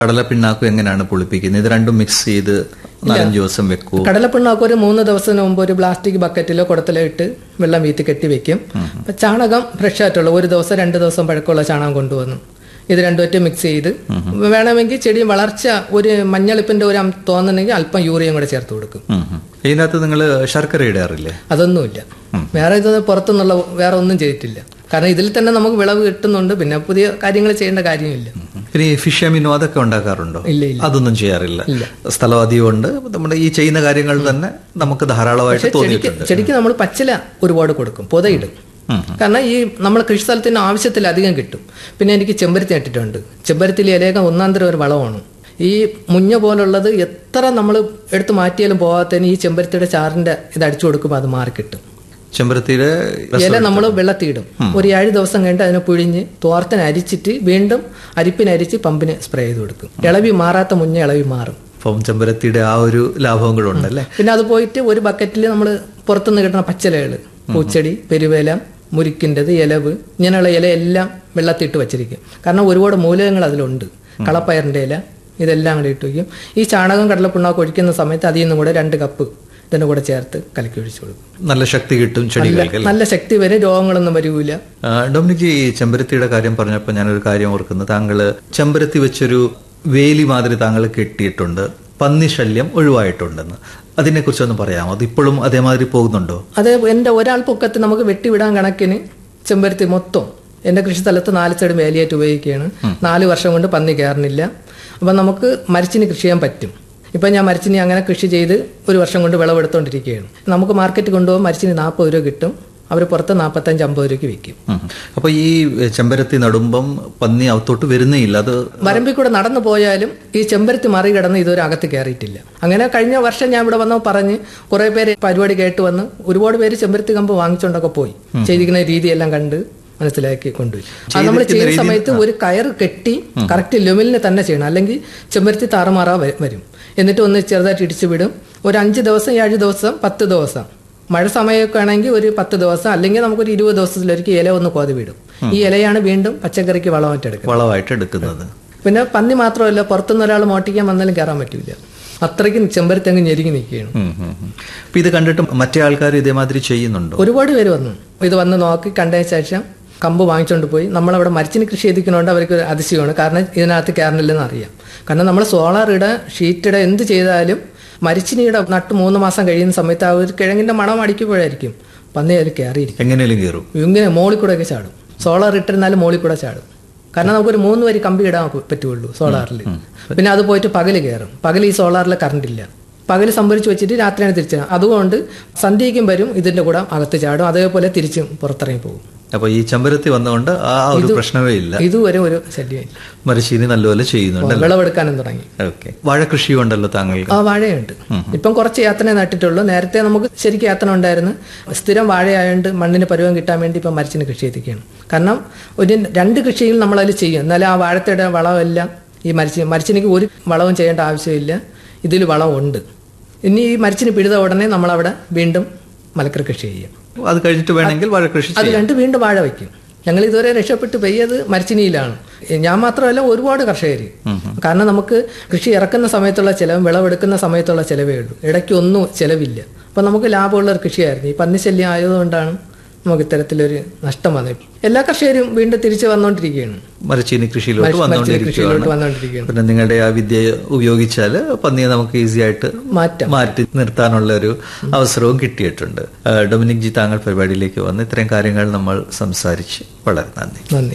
കടലപ്പിണ്ണാക്കും എങ്ങനെയാണ് പുളിപ്പിക്കുന്നത് ഇത് രണ്ടും മിക്സ് ചെയ്ത് നാലഞ്ച് ദിവസം വെക്കൂ കടലപ്പിണ്ണാക്ക് ഒരു മൂന്ന് ദിവസത്തിന് മുമ്പ് ഒരു പ്ലാസ്റ്റിക് ബക്കറ്റിലോ കുടത്തിലോ ഇട്ട് വെള്ളം വീത്തി കെട്ടി വെക്കും അപ്പൊ ചാണകം ഫ്രഷ് ആയിട്ടുള്ള ഒരു ദിവസം രണ്ട് ദിവസം പഴക്കമുള്ള ചാണകം കൊണ്ടുവന്നു ഇത് രണ്ടുമൊറ്റ മിക്സ് ചെയ്ത് വേണമെങ്കിൽ ചെടി വളർച്ച ഒരു മഞ്ഞളിപ്പിന്റെ ഒരു അം- തോന്നണമെങ്കിൽ അല്പം യൂറിയം കൂടെ ചേർത്ത് കൊടുക്കും ഉം, ഉം. ഇതിനകത്ത് നിങ്ങൾ ശർക്കര ഇടാറില്ലേ അതൊന്നുമില്ല വേറെ ഇത് പുറത്തുനിന്നുള്ള വേറെ ഒന്നും ചെയ്തിട്ടില്ല കാരണം ഇതിൽ തന്നെ നമുക്ക് വിളവ് കിട്ടുന്നുണ്ട് പിന്നെ പുതിയ കാര്യങ്ങൾ ചെയ്യേണ്ട കാര്യമില്ല ഇനി ഫിഷ് അമിനോ അതൊക്കെ ഉണ്ടാക്കാറുണ്ടോ ഇല്ല ഇല്ല അതൊന്നും ചെയ്യാറില്ല സ്ഥലം അധികമുണ്ട് നമ്മുടെ ഈ ചെയ്യുന്ന കാര്യങ്ങൾ തന്നെ നമുക്ക് ധാരാളമായിട്ട് ചെടിക്ക് തോന്നിയിട്ടുണ്ട് ചെടിക്ക് നമ്മൾ പച്ചില ഒരുപാട് കൊടുക്കും പുതയിടും കാരണം ഈ നമ്മൾ കൃഷി സ്ഥലത്തിന് ആവശ്യത്തിലധികം കിട്ടും പിന്നെ എനിക്ക് ചെമ്പരത്തി നട്ടിട്ടുണ്ട് ചെമ്പരത്തിയിൽ ഇലയൊക്കെ ഒന്നാം തരം ഒരു വളമാണ് ഈ മുഞ്ഞ പോലുള്ളത് എത്ര നമ്മൾ എടുത്ത് മാറ്റിയാലും പോകാത്തതിന് ഈ ചെമ്പരത്തിയുടെ ചാറിന്റെ ഇത് അടിച്ചു കൊടുക്കുമ്പോൾ അത് മാറി കിട്ടും ചെമ്പരത്തിയുടെ ഇല നമ്മൾ വെള്ളത്തിയിടും ഒരു ഏഴ് ദിവസം കഴിഞ്ഞിട്ട് അതിനെ പിഴിഞ്ഞ് തോർത്തിന് അരിച്ചിട്ട് വീണ്ടും അരിപ്പിനരിച്ച് പമ്പിന് സ്പ്രേ ചെയ്ത് കൊടുക്കും ഇളവി മാറാത്ത മുഞ്ഞ ഇളവി മാറും അപ്പം ചെമ്പരത്തിയുടെ ആ ഒരു ലാഭവും കൂടെ ഉണ്ടല്ലേ പിന്നെ അത് പോയിട്ട് ഒരു ബക്കറ്റിൽ നമ്മൾ പുറത്തുനിന്ന് കിട്ടുന്ന പച്ചിലകൾ പൂച്ചെടി പെരുവേല മുരിക്കിൻ്റെത് ഇലവ് ഇങ്ങനെയുള്ള ഇലയെല്ലാം വെള്ളത്തിട്ട് വെച്ചിരിക്കും കാരണം ഒരുപാട് മൂലകങ്ങൾ അതിലുണ്ട് കളപ്പയറിൻ്റെ ഇല ഇതെല്ലാം കൂടെ ഇട്ട് വയ്ക്കും ഈ ചാണകം കടലപ്പിണ്ണാക്ക് ഒഴിക്കുന്ന സമയത്ത് അതിൽ നിന്നും കൂടെ രണ്ട് കപ്പ് ഇതിൻ്റെ കൂടെ ചേർത്ത് കലക്കി ഒഴിച്ചു കൊടുക്കും നല്ല ശക്തി കിട്ടും ചെടികൾക്ക് അല്ലേ? നല്ല ശക്തി വരെ രോഗങ്ങളൊന്നും വരൂല ആ, ഡൊമിനിക്ക് ഈ ചെമ്പരത്തിയുടെ കാര്യം പറഞ്ഞപ്പോൾ ഞാനൊരു കാര്യം ഓർക്കുന്നു താങ്കള് ചെമ്പരത്തി വെച്ചൊരു വേലി മാതിരി താങ്കൾ കെട്ടിയിട്ടുണ്ട് പന്നി ശല്യം ഒഴിവായിട്ടുണ്ടെന്ന് അതിനെക്കുറിച്ചൊന്ന് പറയാമോ അത് ഇപ്പോഴും അതേമാതിരി പോകുന്നുണ്ടോ അത് എൻ്റെ ഒരാൾ പൊക്കത്ത് നമുക്ക് വെട്ടിവിടാൻ കണക്കിന് ചെമ്പരത്തി മൊത്തം എൻ്റെ കൃഷിസ്ഥലത്ത് നാല് സൈഡ് വേലിയായിട്ട് ഉപയോഗിക്കുകയാണ് നാല് വർഷം കൊണ്ട് പന്നി കയറുന്നില്ല അപ്പം നമുക്ക് മരിച്ചിന് കൃഷി ചെയ്യാൻ പറ്റും ഇപ്പം ഞാൻ മരിച്ചിനി അങ്ങനെ കൃഷി ചെയ്ത് ഒരു വർഷം കൊണ്ട് വിളവെടുത്തോണ്ടിരിക്കുകയാണ് നമുക്ക് മാർക്കറ്റ് കൊണ്ടുപോകാൻ മരിച്ചിന് നാൽപ്പത് രൂപ കിട്ടും അവർ പുറത്ത് നാൽപ്പത്തഞ്ച് അമ്പത് രൂപയ്ക്ക് വിൽക്കും ഉം. അപ്പൊ ഈ ചെമ്പരത്തി നടുമ്പം പന്നി അകത്തോട്ട് വരുന്നേ ഇല്ല അത് വരമ്പിൽ കൂടെ നടന്നു പോയാലും ഈ ചെമ്പരത്തി മറികടന്ന് ഇതുവരെ അകത്ത് കയറിയിട്ടില്ല അങ്ങനെ കഴിഞ്ഞ വർഷം ഞാൻ ഇവിടെ വന്ന് പറഞ്ഞ് കുറെ പേര് പരിപാടി കേട്ട് വന്ന് ഒരുപാട് പേര് ചെമ്പരത്തി കമ്പ് വാങ്ങിച്ചുകൊണ്ടൊക്കെ പോയി ചെയ്തിരിക്കുന്ന രീതിയെല്ലാം കണ്ട് മനസ്സിലാക്കി കൊണ്ടുപോയി അത് നമ്മൾ ചെയ്യുന്ന സമയത്ത് ഒരു കയർ കെട്ടി കറക്റ്റ് ലെവലിന് തന്നെ ചെയ്യണം അല്ലെങ്കിൽ ചെമ്പരത്തി താറുമാറാ വ- വരും എന്നിട്ട് ഒന്ന് ചെറുതായിട്ട് ഇടിച്ചു വിടും ഒരു അഞ്ച് ദിവസം ഏഴ് ദിവസം പത്ത് ദിവസം മഴ സമയമൊക്കെ ആണെങ്കിൽ ഒരു പത്ത് ദിവസം അല്ലെങ്കിൽ നമുക്കൊരു ഇരുപത് ദിവസത്തിലൊരിക്കൽ ഇല ഒന്ന് കോതി വിടും ഈ ഇലയാണ് വീണ്ടും പച്ചക്കറിക്ക് വളമായിട്ട് എടുക്കുന്നത് വളമായിട്ട് എടുക്കുന്നത് പിന്നെ പന്നി മാത്രമല്ല പുറത്തുനിന്ന് ഒരാൾ മോട്ടിക്കാൻ വന്നാലും കയറാൻ പറ്റില്ല അത്രയ്ക്കും ചെമ്പരത്തി അങ്ങ് ഞെരുങ്ങി നിൽക്കുകയാണ് ഉം, ഉം, ഉം. അപ്പൊ ഇത് കണ്ടിട്ട് മറ്റേ ആൾക്കാർ ഇതേമാതിരി ചെയ്യുന്നുണ്ടോ ഒരുപാട് പേര് വന്നു ഇത് വന്ന് നോക്കി കണ്ടതിന് ശേഷം കമ്പ് വാങ്ങിച്ചുകൊണ്ട് പോയി നമ്മളവിടെ മരിച്ചിന് കൃഷി ചെയ്തിരിക്കുന്നതുകൊണ്ട് അവർക്ക് ഒരു അതിശയമാണ് കാരണം ഇതിനകത്ത് കയറണില്ലെന്ന് അറിയാം കാരണം നമ്മൾ സോളാർ ഇട ഷീറ്റ് ഇട എന്ത് ചെയ്താലും മരിച്ചിനിയുടെ നട്ട് മൂന്ന് മാസം കഴിയുന്ന സമയത്ത് ആ ഒരു കിഴങ്ങിന്റെ മണം അടിക്കുമ്പോഴായിരിക്കും പന്നി അതിൽ കയറിയിരിക്കും എങ്ങനെയും കയറും ഇങ്ങനെ മോളിൽ കൂടെ ഒക്കെ ചാടും സോളാർ ഇട്ടിരുന്നാലും മോളിൽ കൂടെ ചാടും കാരണം നമുക്കൊരു മൂന്ന് വരി കമ്പി ഇടാൻ പറ്റുള്ളൂ സോളാറിൽ പിന്നെ അത് പോയിട്ട് പകല് കയറും പകൽ ഈ സോളാറിൽ കറണ്ട് ഇല്ല പകൽ സംഭരിച്ച് വെച്ചിട്ട് രാത്രിയാണ് തിരിച്ചു അതുകൊണ്ട് സന്ധ്യയ്ക്കും വരും ഇതിന്റെ കൂടെ അകത്ത് ചാടും അതേപോലെ തിരിച്ചും പുറത്തിറങ്ങി പോകും അപ്പൊ ഈ ചെമ്പരത്തി വന്നതുകൊണ്ട് ആ ഒരു പ്രശ്നമേ ഇല്ല ഇതുവരെ ഒരു ശല്യമില്ല മരശീനി നല്ലപോലെ ചെയ്യുന്നുണ്ട് വിളവെടുക്കാനും തുടങ്ങി ഓക്കെ വാഴകൃഷി ഉണ്ടല്ലോ താങ്കൾക്ക് ആ വാഴയുണ്ട് ഇപ്പം കുറച്ച് യാത്രയെ നട്ടിട്ടുള്ളൂ നേരത്തെ നമുക്ക് ശരിക്കും യാത്ര ഉണ്ടായിരുന്നു സ്ഥിരം വാഴയായതുകൊണ്ട് മണ്ണിന് പരുവം കിട്ടാൻ വേണ്ടി ഇപ്പം മരിച്ചിന് കൃഷി ചെയ്തിരിക്കുകയാണ് കാരണം ഒരു രണ്ട് കൃഷിയിൽ നമ്മളതിൽ ചെയ്യും എന്നാലും ആ വാഴത്തയുടെ വളമെല്ലാം ഈ മരിച്ച മരിച്ചിനിക്ക് ഒരു വളവും ചെയ്യേണ്ട ആവശ്യമില്ല ഇതിൽ വളമുണ്ട് ഇനി ഈ മരിച്ചിന് പിഴുത ഉടനെ നമ്മളവിടെ വീണ്ടും മലക്കറി കൃഷി ചെയ്യും അത് കഴിഞ്ഞിട്ട് വേണമെങ്കിൽ വാഴകൃഷി അത് രണ്ട് വീണ്ടും വാഴ വയ്ക്കും ഞങ്ങൾ ഇതുവരെ രക്ഷപ്പെട്ട് പെയ്യത് മരിച്ചിനിയിലാണ് ഞാൻ മാത്രമല്ല ഒരുപാട് കർഷകർ കാരണം നമുക്ക് കൃഷി ഇറക്കുന്ന സമയത്തുള്ള ചിലവും വിളവെടുക്കുന്ന സമയത്തുള്ള ചിലവേ ഉള്ളൂ ഇടയ്ക്ക് ഒന്നും ചിലവില്ല അപ്പം നമുക്ക് ലാഭമുള്ള ഒരു കൃഷിയായിരുന്നു ഈ പന്നിശല്യം ആയതുകൊണ്ടാണ് നമുക്ക് ഇത്തരത്തിലൊരു നഷ്ടം വന്നത് എല്ലാ കർഷകരും വീണ്ടും തിരിച്ചു വന്നുകൊണ്ടിരിക്കുകയാണ് മരച്ചീനി കൃഷിയിലോട്ട് മരിച്ചിനി വന്നുകൊണ്ടിരിക്കുകയാണ് കൃഷിയിലോട്ട് വന്നുകൊണ്ടിരിക്കുകയാണ് പിന്നെ നിങ്ങളുടെ ആ വിദ്യ ഉപയോഗിച്ചാൽ പന്നിയെ നമുക്ക് ഈസി ആയിട്ട് മാറ്റാം മാറ്റി നിർത്താനുള്ള ഒരു അവസരവും കിട്ടിയിട്ടുണ്ട് ആ, ഡൊമിനിക് ജി താങ്കൾ പരിപാടിയിലേക്ക് വന്ന് ഇത്രയും കാര്യങ്ങൾ നമ്മൾ സംസാരിച്ച് വളരെ നന്ദി നന്ദി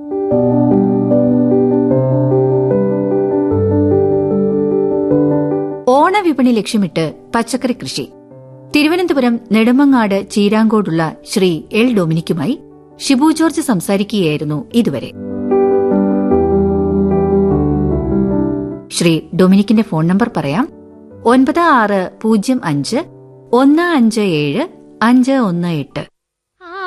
ഓണവിപണി ലക്ഷ്യമിട്ട് പച്ചക്കറി കൃഷി തിരുവനന്തപുരം നെടുമങ്ങാട് ചീരാങ്കോടുള്ള ശ്രീ എൽ ഡൊമിനിക്കുമായി ഷിബു ജോർജ് സംസാരിക്കുകയായിരുന്നു ഇതുവരെ ശ്രീ ഡൊമിനിക്കിന്റെ ഫോൺ നമ്പർ പറയാം ഒൻപത് ആറ് പൂജ്യം അഞ്ച് ഒന്ന് അഞ്ച് ഏഴ് അഞ്ച് ഒന്ന് എട്ട്